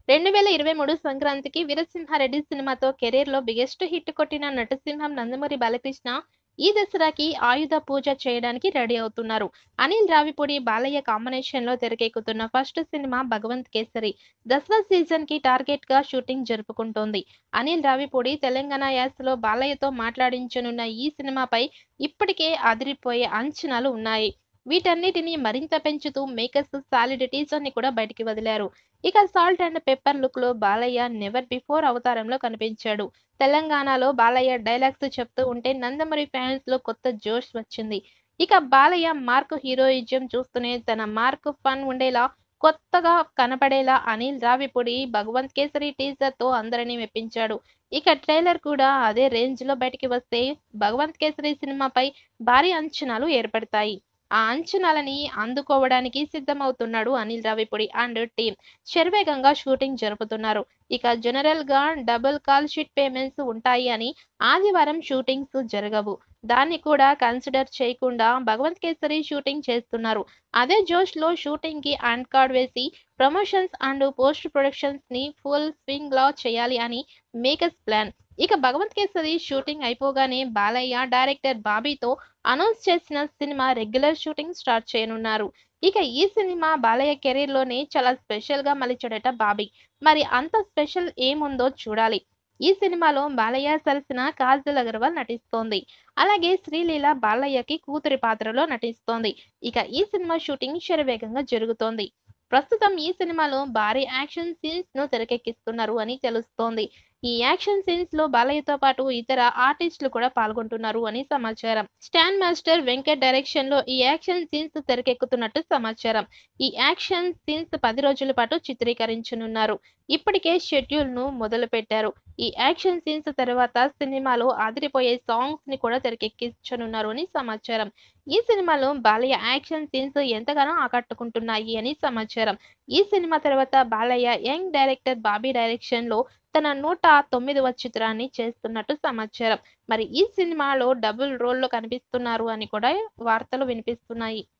రెండు వేల ఇరవై మూడు సంక్రాంతికి వీరసింహారెడ్డి సినిమాతో కెరీర్ లో బిగ్గెస్ట్ హిట్ కొట్టిన నటసింహం నందమూరి బాలకృష్ణ ఈ దసరాకి ఆయుధ పూజ చేయడానికి రెడీ అవుతున్నారు అనిల్ రావిపూడి బాలయ్య కాంబినేషన్ లో తెరకెక్కుతున్న first cinema Bhagavanth Kesari Dasara season కి టార్గెట్ గా షూటింగ్ జరుపుకుంటోంది అనిల్ రావిపూడి తెలంగాణ యాసలో బాలయ్యతో మాట్లాడించనున్న ఈ సినిమాపై ఇప్పటికే అదిరిపోయే అంచనాలు ఉన్నాయి వీటన్నిటిని మరింత పెంచుతూ మేకర్స్ సాలిడ్ టీజర్ ని కూడా బయటికి వదిలారు ఇక సాల్ట్ అండ్ పెప్పర్ లుక్ లో బాలయ్య నెవర్ బిఫోర్ అవతారంలో కనిపించాడు తెలంగాణలో బాలయ్య డైలాగ్స్ చెప్తూ ఉంటే నందమూరి ఫ్యాన్స్ లో కొత్త జోష్ వచ్చింది ఇక బాలయ్య మార్క్ హీరోయిజం చూస్తూనే తన మార్క్ ఫన్ ఉండేలా కొత్తగా కనపడేలా అనిల్ రావిపూడి భగవంత్ కేసరి టీజర్ తో అందరినీ మెప్పించాడు ఇక ట్రైలర్ కూడా అదే రేంజ్ లో బయటికి వస్తే భగవంత్ కేసరి సినిమాపై భారీ అంచనాలు ఏర్పడతాయి ఆ అంచనాలని అందుకోవడానికి సిద్ధమవుతున్నాడు అనిల్ రావిపూడి అండ్ టీం శరవేగంగా షూటింగ్ జరుపుతున్నారు ఇక జనరల్ గా డబుల్ కాల్ షీట్ పేమెంట్స్ ఉంటాయి అని ఆదివారం షూటింగ్స్ జరగవు దాన్ని కూడా కన్సిడర్ చేయకుండా భగవంత్ కేసరి షూటింగ్ చేస్తున్నారు అదే జోష్ లో షూటింగ్ కి అండ్ కార్డ్ వేసి ప్రమోషన్స్ అండ్ పోస్ట్ ప్రొడక్షన్స్ ని ఫుల్ స్వింగ్ లా చేయాలి అని మేకర్స్ ప్లాన్ ఇక భగవంత్ కేసరి షూటింగ్ అయిపోగానే బాలయ్య డైరెక్టర్ బాబీతో అనౌన్స్ చేసిన సినిమా రెగ్యులర్ షూటింగ్ స్టార్ట్ చేయనున్నారు ఇక ఈ సినిమా బాలయ్య కెరీర్ లోనే చాలా స్పెషల్ గా మలిచాడట బాబీ మరి అంత స్పెషల్ ఏముందో చూడాలి ఈ సినిమాలో బాలయ్య సరసన కాజల్ అగర్వాల్ నటిస్తోంది అలాగే శ్రీలీల బాలయ్యకి కూతురి పాత్రలో నటిస్తోంది ఇక ఈ సినిమా షూటింగ్ శరవేగంగా జరుగుతోంది ప్రస్తుతం ఈ సినిమాలో భారీ యాక్షన్ సీన్స్ ను తెరకెక్కిస్తున్నారు అని తెలుస్తోంది ఈ యాక్షన్ సీన్స్ లో బాలయ్యతో పాటు ఇతర ఆర్టిస్టులు కూడా పాల్గొంటున్నారు అని సమాచారం స్టాండ్ మాస్టర్ వెంకట్ డైరెక్షన్ లో ఈ యాక్షన్ సీన్స్ తెరకెక్కుతున్నట్టు సమాచారం ఈ యాక్షన్ సీన్స్ పది రోజుల పాటు చిత్రీకరించనున్నారు ఇప్పటికే షెడ్యూల్ ను మొదలు పెట్టారు ఈ యాక్షన్ సీన్స్ తర్వాత సినిమాలో అదిరిపోయే సాంగ్స్ ని కూడా తెరకెక్కించనున్నారు అని సమాచారం ఈ సినిమాలో బాలయ్య యాక్షన్ సీన్స్ ఎంతగానో ఆకట్టుకుంటున్నాయి అని సమాచారం ఈ సినిమా తర్వాత Balayya young director Bobby direction లో తన నూట తొమ్మిదవ చిత్రాన్ని చేస్తున్నట్టు సమాచారం మరి ఈ సినిమాలో డబుల్ రోల్ లో కనిపిస్తున్నారు అని కూడా వార్తలు వినిపిస్తున్నాయి